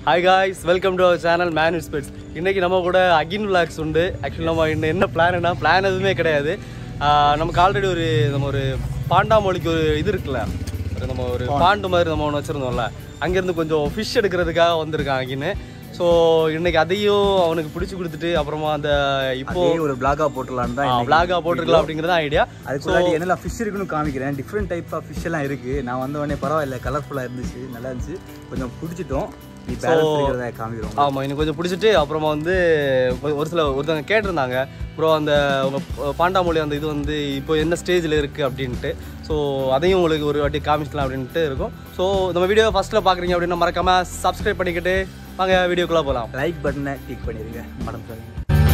Hi guys welcome to our channel மேன் ஸ்பெட்ஸ் இன்னைக்கு நம்ம கூட அகின் விளாக்ஸ் உண்டு ஆக்சுவலி நம்ம இன்னும் என்ன பிளான்னா பிளான் எதுவுமே கிடையாது ஆஹ் நமக்கு ஆல்ரெடி ஒரு நம்ம ஒரு பாண்டாமொழிக்கு ஒரு இது இருக்குல்ல ஒரு நம்ம ஒரு பாண்டு மாதிரி நம்ம ஒன்று வச்சுருந்தோம்ல அங்கேருந்து கொஞ்சம் ஃபிஷ் எடுக்கிறதுக்காக வந்திருக்கான் அகின்னு ஸோ இன்னைக்கு அதையும் அவனுக்கு பிடிச்சி கொடுத்துட்டு அப்புறமா அந்த இப்போ அதே ஒரு பிளாகா போட்டுடலான்னு தான் இன்னைக்கு விளாகா போட்டிருக்கலாம் அப்படிங்கிறது ஐடியா அதுக்கு முன்னாடி என்னெல்லாம் ஃபிஷ் இருக்குன்னு காமிக்கிறேன் டிஃப்ரெண்ட் டைப் ஆஃப் ஃபிஷ் எல்லாம் இருக்கு நான் வந்த உடனே பரவாயில்ல கலர்ஃபுல்லாக இருந்துச்சு நல்லா இருந்துச்சு கொஞ்சம் பிடிச்சிட்டோம் நீ பேலன்ஸ் இருக்கிறத காமிக்கிறோம் ஆமாம் இன்னும் கொஞ்சம் பிடிச்சிட்டு அப்புறமா வந்து ஒரு- ஒரு சில ஒருத்தவங்க கேட்டிருந்தாங்க ப்ரோ அந்த உங்கள் பாண்டாமொழி அந்த இது வந்து இப்போ என்ன ஸ்டேஜில் இருக்குது அப்படின்ட்டு ஸோ அதையும் உங்களுக்கு ஒரு வாட்டி காமிக்கலாம் அப்படின்ட்டு இருக்கும் ஸோ நம்ம வீடியோ ஃபஸ்ட்டில் பார்க்குறீங்க அப்படின்னா மறக்காமல் சப்ஸ்கிரைப் பண்ணிக்கிட்டு வாங்க வீடியோக்குள்ளே போகலாம் லைக் பட்டனை கிளிக் பண்ணிடுங்க மடம் சார்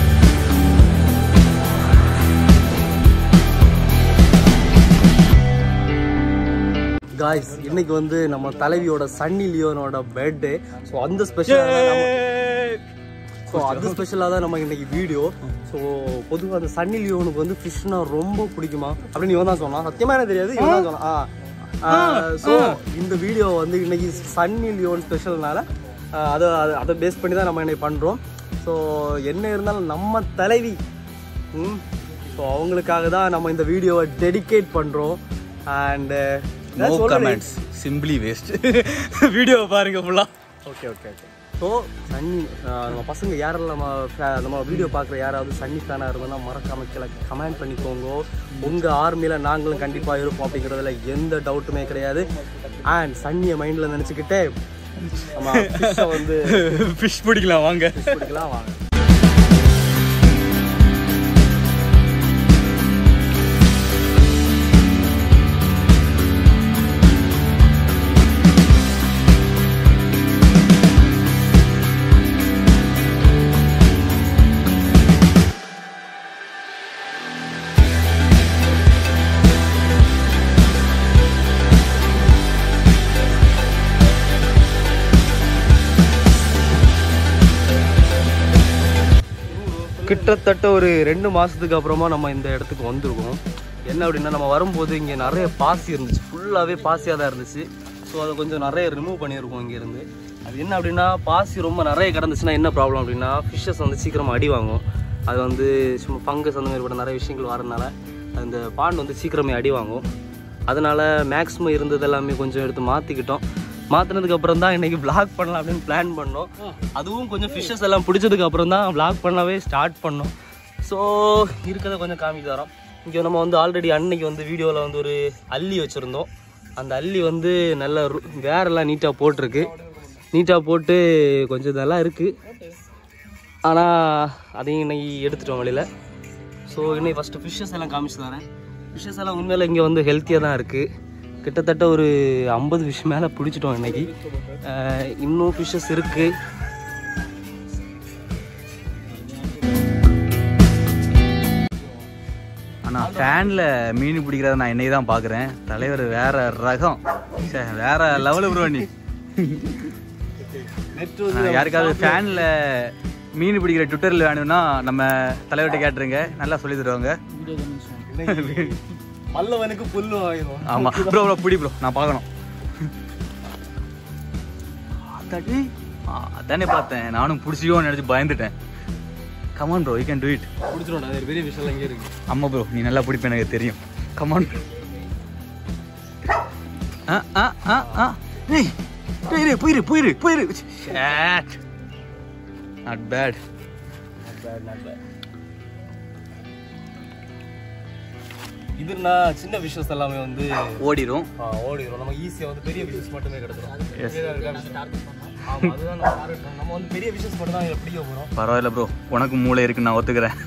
காய்ஸ் இன்னைக்கு வந்து நம்ம தலைவியோட சன்னி லியோனோட பர்த்டே ஸோ அந்த ஸ்பெஷலாக ஸோ அந்த ஸ்பெஷலாக தான் நம்ம இன்னைக்கு வீடியோ ஸோ பொதுவாக அந்த சன்னி லியோனுக்கு வந்து ஃபிஷ்னா ரொம்ப பிடிக்குமா அப்படின்னு இவன் தான் சொன்னான் சத்தியமாக எனக்கு தெரியாது இவன் தான் சொன்னான் ஆ ஸோ இந்த வீடியோ வந்து இன்னைக்கு சன்னி லியோன் ஸ்பெஷல்னால அதை அதை- அதை பேஸ் பண்ணி தான் நம்ம இன்னைக்கு பண்ணுறோம் ஸோ என்ன இருந்தாலும் நம்ம தலைவி ம் ஸோ அவங்களுக்காக தான் நம்ம இந்த வீடியோவை டெடிகேட் பண்ணுறோம் and no comments simply waste video பாருங்க ஃபுல்லாக okay okay okay so Sunny ஆஹ் நம்ம பசங்க யாரெல்லாம் நம்ம fa- நம்ம வீடியோ பார்க்குற யாராவது சன்னி ஃபேனாக இருந்தோம்னா மறக்காம கீழே கமெண்ட் பண்ணிக்கோங்க உங்கள் ஆர்மியில் நாங்களும் கண்டிப்பாக இருப்போம் அப்படிங்கிறதுல எந்த டவுட்டுமே கிடையாது அண்ட் சன்னியை மைண்டில் நினச்சிக்கிட்டே நம்ம fish அ வந்து ஃபிஷ் பிடிக்கலாம் வாங்க fish பிடிக்கலாம் வாங்க கிட்டத்தட்ட ஒரு ரெண்டு மாதத்துக்கு அப்புறமா நம்ம இந்த இடத்துக்கு வந்திருக்கோம் என்ன அப்படின்னா நம்ம வரும்போது இங்கே நிறைய பாசி இருந்துச்சு ஃபுல்லாகவே பாசியாக தான் இருந்துச்சு ஸோ அதை கொஞ்சம் நிறைய ரிமூவ் பண்ணியிருக்கோம் இங்கேருந்து அது என்ன அப்படின்னா பாசி ரொம்ப நிறைய கிடந்துச்சுன்னா என்ன ப்ராப்ளம் அப்படின்னா ஃபிஷ்ஷஸ் வந்து சீக்கிரமாக அடி வாங்கும் அது வந்து சும்மா ஃபங்கஸ் அந்த மாதிரி கூட நிறைய விஷயங்கள் வரதுனால அந்த பாண்ட் வந்து சீக்கிரமே அடி வாங்கும் அதனால மேக்ஸிமம் இருந்தது எல்லாமே கொஞ்சம் எடுத்து மாற்றிக்கிட்டோம் மாற்றினதுக்கு அப்புறம் தான் இன்னைக்கு vlog பண்ணலாம் அப்படின்னு பிளான் பண்ணோம் அதுவும் கொஞ்சம் ஃபிஷ்ஷஸ் எல்லாம் பிடிச்சதுக்கு அப்புறம் தான் vlog பண்ணவே ஸ்டார்ட் பண்ணோம் ஸோ இருக்கிறத கொஞ்சம் காமிக்க தரோம் இங்கே நம்ம வந்து ஆல்ரெடி அன்னைக்கு வந்து வீடியோவில் வந்து ஒரு அள்ளி வச்சுருந்தோம் அந்த அள்ளி வந்து நல்ல ரு- வேரெல்லாம் நீட்டாக போட்டிருக்கு நீட்டாக போட்டு கொஞ்சம் நல்லா இருக்குது ஆனால் அதையும் இன்னைக்கு எடுத்துட்டோம் வெளியில் ஸோ இன்னைக்கு ஃபஸ்ட்டு ஃபிஷ்ஷஸ் எல்லாம் காமிச்சு தரேன் ஃபிஷ்ஷஸ் எல்லாம் உண்மையில இங்கே வந்து ஹெல்த்தியாக தான் இருக்குது கிட்டத்தட்ட ஒரு ஐம்பது ஃபிஷ் மேலே பிடிச்சிட்டோம் இன்னைக்கு அஹ் இன்னும் ஃபிஷ்ஷஸ் இருக்குது ஆனால் ஃபேனில் மீன் பிடிக்கிறத நான் இன்னைக்கு தான் பார்க்குறேன் தலைவர் வேற ரகம் ச்சே, வேற லெவலு ப்ரோ நீ ஆ, யாருக்காவது ஃபேனில் மீன் பிடிக்கிற ட்விட்டரில் வேணும்னா நம்ம தலைவர்கிட்ட கேட்டுருங்க நல்லா சொல்லி தருவாங்க பல்லவனுக்கு புல்லு வாங்கிடுவோம் ஆமாம் ப்ரோ ப்ரோ பிடி ப்ரோ நான் பார்க்கணும் அதாடி ஆ, அதானே பார்த்தேன் நானும் பிடிச்சியோன்னு நினச்சி பயந்துட்டேன் come on bro you can do it பிடிச்சிடும் அது பெரிய விஷயம் இங்கே இருக்கு ஆமாம் ப்ரோ நீ நல்லா பிடிப்ப எனக்கு தெரியும் கமான் ஆ ஆ ஆ ஆ ஏய் போயிரு போயிரு போயிரு போயிரு ஷேட் நாட் பேட் இதுனா சின்ன விஷயஸ் எல்லாமே வந்து ஓடிடும் ஆ, ஓடிடும் நம்ம ஈஸியாக வந்து பெரிய விஷயஸ் மட்டுமே கிடச்சிடும் Yes. ஆமாம் அதுதான் நம்ம target பண்ணணும். நம்ம வந்து பெரிய விஷயஸ் மட்டும் தான் இதில் பிடிக்க போகிறோம் பரவாயில்ல ப்ரோ உனக்கு மூளை இருக்கு நான் ஒத்துக்கிறேன்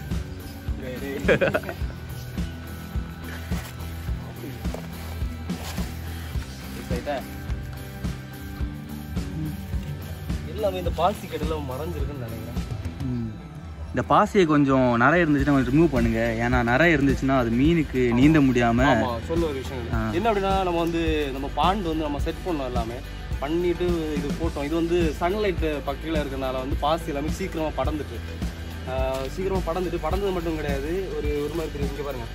எல்லாமே இந்த பாசி கடையில் மறைஞ்சிருக்குன்னு நினைக்கிறேன் இந்த பாசியை கொஞ்சம் நிறைய இருந்துச்சுன்னா கொஞ்சம் ரிமூவ் பண்ணுங்க ஏன்னா நிறைய இருந்துச்சுன்னா அது மீனுக்கு நீந்த முடியாம ஆமா சொல்ல ஒரு விஷயம் இது. என்ன அப்படின்னா நம்ம வந்து நம்ம பாண்ட் வந்து நம்ம செட் பண்ணோம் எல்லாமே பண்ணிட்டு இது போட்டோம் இது வந்து சன்லைட் பக்கத்தில் இருக்கறனால வந்து பாசி எல்லாமே சீக்கிரமா படந்துட்டு ஆஹ் சீக்கிரமா படந்துட்டு படந்தது மட்டும் கிடையாது ஒரு ஒரு மாதிரி தெரியும் இங்க பாருங்க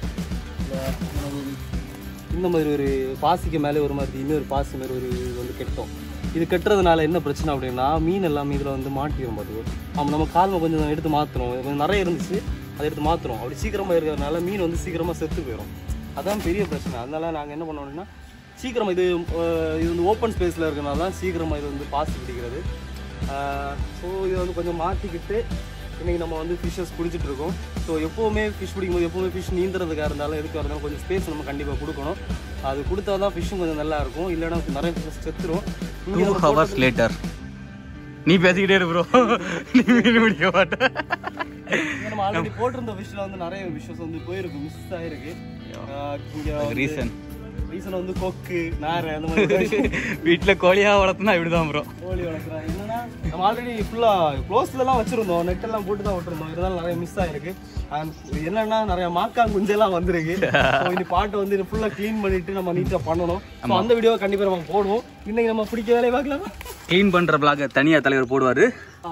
இந்த- இந்த மாதிரி ஒரு பாசிக்கு மேலே ஒரு மாதிரி இன்னொரு பாசி மாதிரி ஒரு இது வந்து கெட்டோம் இது கட்டுறதுனால என்ன பிரச்சனை அப்படின்னா மீன் எல்லாமே இதில் வந்து மாட்டிடும் பார்த்துக்கோ அவன் நம்ம காலில் கொஞ்சம் எடுத்து மாற்றணும் கொஞ்சம் நிறைய இருந்துச்சு அதை எடுத்து மாற்றணும் அப்படி சீக்கிரமாக இருக்கிறதுனால மீன் வந்து சீக்கிரமாக செத்து போயிடும் அதான் பெரிய பிரச்சனை அதனால நாங்கள் என்ன பண்ணோம்னா சீக்கிரம் இது அஹ், இது வந்து ஓப்பன் ஸ்பேஸில் இருக்கிறனால தான் சீக்கிரமாக இது வந்து பாசி பிடிக்கிறது ஸோ இதை வந்து கொஞ்சம் மாற்றிக்கிட்டு இன்னைக்கு நம்ம வந்து ஃபிஷ்ஷஸ் பிடிச்சிட்டு இருக்கோம் ஸோ எப்போவுமே ஃபிஷ் பிடிக்கும்போது எப்போவுமே ஃபிஷ் நீந்துறதுக்காக இருந்தாலும் எதுக்காக இருந்தாலும் கொஞ்சம் ஸ்பேஸ் நம்ம கண்டிப்பாக கொடுக்கணும் அது கொடுத்தா தான் ஃபிஷ்ஷும் கொஞ்சம் நல்லா இருக்கும் இல்லைன்னா நிறைய ஃபிஷ் செத்துரும் இங்க டூ நம்ம ஹவர்ஸ் லேட்டர் நீ பேசிக்கிட்டே இரு ப்ரோ நீ மீன் பிடிக்க மாட்டேன் இங்க நம்ம ஆல்ரெடி போட்டிருந்த ஃபிஷ்ல வந்து நிறைய விஷஸ் வந்து போயிருக்கு மிஸ் ஆயிருக்கு ஆஹ் இங்க ரீசன் ரீசன் வந்து கொக்கு நாரை அந்த மாதிரி வீட்டில் கோழியா வளர்த்துனா இப்படிதான் ப்ரோ கோழி வளர்க்குறாங்க என்னன்னா நம்ம ஆல்ரெடி ஃபுல்லா க்ளோஸ்லலாம் வச்சிருந்தோம் நெட் எல்லாம் போட்டு தான் விட்டுருந்தோம் இருந்தாலும் நிறைய மிஸ் ஆயிருக்கு And என்னன்னா நிறைய மாக்காங் குஞ்செல்லாம் வந்திருக்கு So இனி பாட்டை வந்து ஃபுல்லா க்ளீன் பண்ணிட்டு நம்ம நீட்டா பண்ணணும் So அந்த வீடியோ கண்டிப்பா நம்ம போடுவோம் இன்னைக்கு நம்ம பிடிக்க வேலையை பார்க்கலாம் க்ளீன் பண்ற பிளாக தனியா தலைவர் போடுவாரு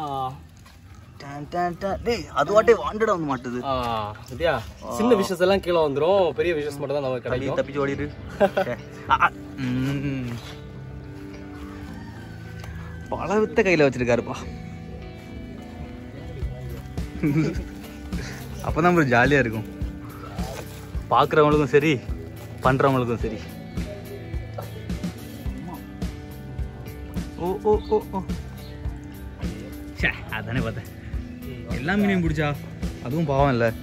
டேய் அது வாட்டே வாண்டடா வந்து மாட்டுது சரியா சின்ன விஷஸ் எல்லாம் கீழே வந்துரும் பெரிய விஷஸ் மட்டும் தான் நமக்கு கிடைக்கும் தப்பிச்சு ஓடிடு பல வித்த கையில வச்சிருக்காருப்பா அப்பதான் bro ஜாலியா இருக்கும் பாக்குறவங்களுக்கும் சரி பண்றவங்களுக்கும் சரி ஓ ஓ ஓ ஓ ச்சே அதானே பார்த்தேன் எல்லா மீனையும் பிடிச்சா அதுவும் பாவம் இல்லை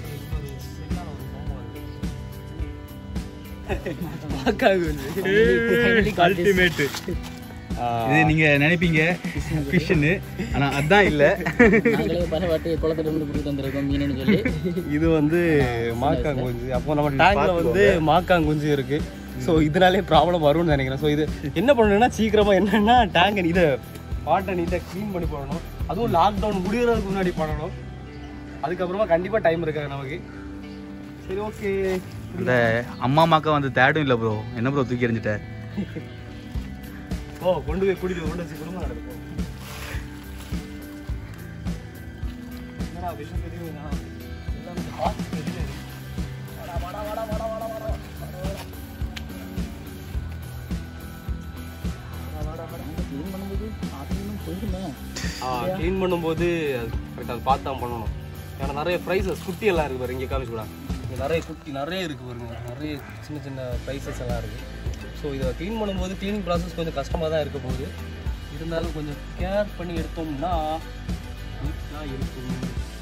அல்டிமேட் இது நீங்க நினைப்பீங்க ஃபிஷ்னு ஆனா அதான் இல்ல நாங்களே பரவாட்டி குளத்துல இருந்து பிடிச்சி வந்திருக்கோம் மீனுன்னு சொல்லி இது வந்து மாக்காங்குஞ்சு அப்போ நம்ம டேங்க்ல வந்து மாக்காங்குஞ்சு இருக்கு ஸோ இதனாலே ப்ராப்ளம் வரும்னு நினைக்கிறேன் ஸோ இது என்ன பண்ணணும்னா சீக்கிரமா என்னன்னா டேங்க் இதை வாட்டை நீட்டாக க்ளீன் பண்ணி போடணும் அதுவும் லாக்டவுன் முடியறதுக்கு முன்னாடி பண்ணணும் அதுக்கப்புறமா கண்டிப்பா டைம் இருக்காது நமக்கு சரி ஓகே இந்த அம்மா அம்மாக்கா வந்து தேடும் இல்ல ப்ரோ என்ன ப்ரோ தூக்கி எறிஞ்சிட்ட ஓ கொண்டு போய் குடிக்க கொண்டு வச்சு குடும்பம் நடக்கும் என்னடா விஷயம் தெரியும் எல்லாமே பார்த்து தெரியும் வாடா, வாடா, வாடா, வாடா, வாடா, வாடா. க்ளீன் பண்ணும்போது ஆசையும் போயிருந்தேன் க்ளீன் பண்ணும்போது கரெக்டாக அது பார்த்து தான் பண்ணணும் ஏன்னா நிறைய ப்ரைஸஸ் குட்டி எல்லாம் இருக்கு பாரு இங்கே காமிச்சு கூட இங்கே நிறைய குட்டி நிறைய இருக்கு பாருங்க நிறைய சின்ன சின்ன ப்ரைஸஸ் எல்லாம் இருக்கு ஸோ இதை க்ளீன் பண்ணும்போது க்ளீனிங் ப்ராசஸ் கொஞ்சம் கஷ்டமாக தான் இருக்க போகுது இருந்தாலும் கொஞ்சம் கேர் பண்ணி எடுத்தோம்னா நீட்டாக இருக்கும்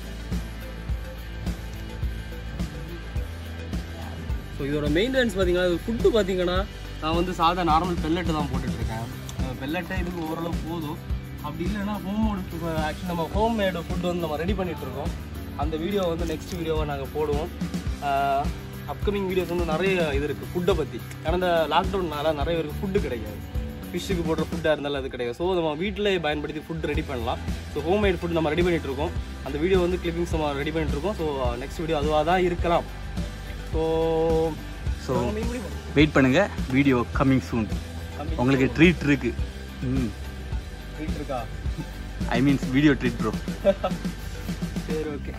ஸோ இதோட மெயின்டெனன்ஸ் பார்த்தீங்கன்னா ஃபுட்டு பார்த்தீங்கன்னா நான் வந்து சாதா நார்மல் பெல்லட்டு தான் போட்டுட்ருக்கேன் பெல்லட்டை இதுக்கு ஓரளவு போதும் அப்படி இல்லைன்னா ஹோம் ஆக்சுவலி நம்ம ஹோம் மேடு ஃபுட் வந்து நம்ம ரெடி பண்ணிட்டு இருக்கோம் அந்த வீடியோ வந்து நெக்ஸ்ட் வீடியோவை நாங்கள் போடுவோம் அப்கமிங் வீடியோஸ் வந்து நிறைய இது இருக்குது ஃபுட்டை பற்றி ஏன்னா இந்த லாக்டவுன்னால நிறைய பேருக்கு ஃபுட்டு கிடைக்காது ஃபிஷ்ஷுக்கு போடுற ஃபுட்டாக இருந்தாலும் அது கிடையாது ஸோ நம்ம வீட்டிலே பயன்படுத்தி ஃபுட் ரெடி பண்ணலாம் ஸோ ஹோம் மேட் ஃபுட் நம்ம ரெடி பண்ணிட்டு இருக்கோம் அந்த வீடியோ வந்து கிளிப்பிங்ஸ் நம்ம ரெடி பண்ணிட்டு இருக்கோம் ஸோ நெக்ஸ்ட் வீடியோ அதுவாக தான் இருக்கலாம் ஸோ ஸோ வெயிட் பண்ணுங்க வீடியோ கம்மிங் சூன் உங்களுக்கு ட்ரீட் இருக்கு ம் வீட்டு இருக்கா I means video treat bro சரி ஓகே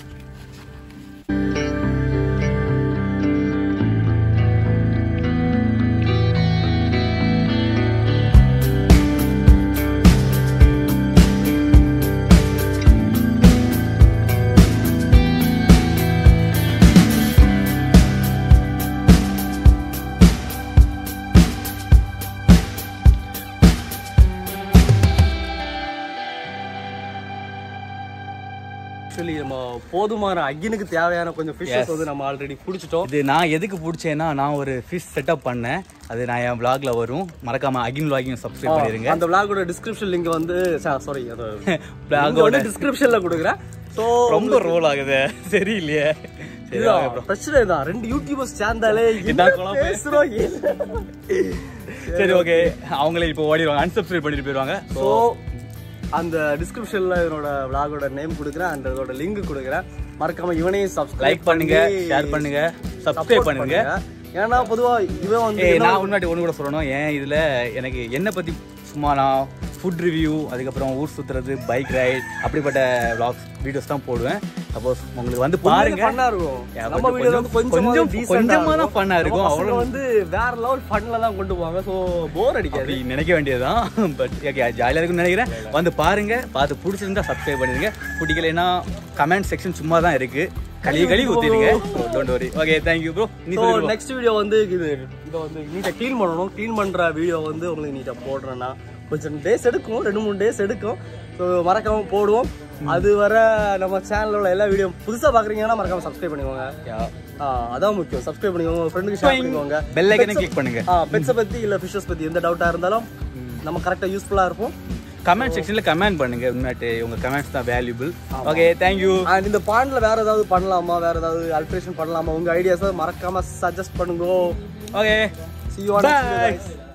ஆக்சுவலி நம்ம போதுமான அக்கினுக்கு தேவையான கொஞ்சம் ஃபிஷ்ஷஸ் வந்து நம்ம ஆல்ரெடி பிடிச்சிட்டோம் இது நான் எதுக்கு பிடிச்சேன்னா நான் ஒரு ஃபிஷ் செட்டப் பண்ணேன் அது நான் என் vlogல வரும் மறக்காம அகின் vlogging சப்ஸ்கிரைப் பண்ணிருங்க அந்த விளாகோட டிஸ்கிரிப்ஷன் லிங்க் வந்து சாரி அது Vlog வந்து டிஸ்கிரிப்ஷன்ல கொடுக்குறேன் ஸோ ரொம்ப ரோல் ஆகுது சரியில்லையே சரி இதுதான் பிரச்சனை தான் ரெண்டு யூடியூபர்ஸ் சேர்ந்தாலே என்ன இதான் குழப்பம். பேசுறோம் சரி ஓகே அவங்களே இப்போ ஓடிடுவாங்க அன்சப்ஸ்கிரைப் பண்ணிட்டு போயிடுவாங்க ஸோ அந்த டிஸ்கிரிப்ஷன்ல இவனோட விளாகோட நேம் கொடுக்குறேன் அந்த இதோட லிங்க் கொடுக்குறேன் மறக்காம இவனையும் சப்ஸ்கிரைப் லைக் பண்ணுங்க ஷேர் பண்ணுங்க சப்ஸ்கிரைப் பண்ணுங்க ஏன்னா பொதுவா இவன் வந்து ஏய் நான் முன்னாடி ஒன்று கூட சொல்லணும் ஏன் இதில் எனக்கு என்னை பற்றி சும்மா நான் ஃபுட் ரிவ்யூ அதுக்கப்புறம் ஊர் சுற்றுறது பைக் ரைட் அப்படிப்பட்ட vlogs வீடியோஸ் தான் போடுவேன் சப்போஸ் உங்களுக்கு வந்து பாருங்க ஃபன்னா இருக்கும் Yeah, நம்ம கொஞ்சம் வீடியோ வந்து கொஞ்சம் கொஞ்சம் கொஞ்சமா தான் fun ஆ இருக்கும். அவ்வளவு அவ்வளவு- வந்து வேற லெவல் ஃபன்ல தான் கொண்டு போவாங்க சோ போர் அடிக்காது அப்படி நினைக்க வேண்டியதுதான் பட் ஓகே ஜாலியாக இருக்கும்னு நினைக்கிறேன் வந்து பாருங்க பார்த்து பிடிச்சிருந்தா சப்ஸ்கிரைப் பண்ணிடுங்க பிடிக்கலைன்னா கமெண்ட் செக்ஷன் சும்மா தான் இருக்கு கழுவி கழுவி ஊற்றிடுங்க don't worry okay thank you bro நீ ஸோ சொல்லு bro. நெக்ஸ்ட் வீடியோ வந்து இது இதை வந்து நீட்டாக க்ளீன் பண்ணணும் க்ளீன் பண்ணுற வீடியோ வந்து உங்களுக்கு நீட்டாக போடுறேன்னா கொஞ்சம் டேஸ் எடுக்கும் ரெண்டு மூணு டேஸ் எடுக்கும் ஸோ மறக்காம போடுவோம் அது வர நம்ம சேனலில் உள்ள எல்லா வீடியோ புதுசாக பார்க்குறீங்கன்னா மறக்காம சப்ஸ்கிரைப் பண்ணிக்கோங்க Yeah. ஆ, அதான் முக்கியம் சப்ஸ்கிரைப் பண்ணிக்கோங்க உங்க ஃப்ரெண்டுக்கு ஷேர் பண்ணிக்கோங்க Bell icon-ஐ click பண்ணுங்க. ஆ பெட்ஸை பற்றி இல்லை ஃபிஷஸ் பற்றி எந்த டவுட்டாக இருந்தாலும் நம்ம கரெக்டாக யூஸ்ஃபுல்லாக இருப்போம் கமெண்ட் செக்ஷன்ல கமெண்ட் பண்ணுங்க உண்மையாட்டு உங்க கமெண்ட்ஸ் தான் வேல்யூபிள் ஓகே தேங்க்யூ அண்ட் இந்த பாண்டில் வேற ஏதாவது பண்ணலாமா வேற ஏதாவது அல்ட்ரேஷன் பண்ணலாமா உங்க ஐடியாஸை மறக்காம சஜஸ்ட் பண்ணுங்க okay See you on next video, Bye. guys.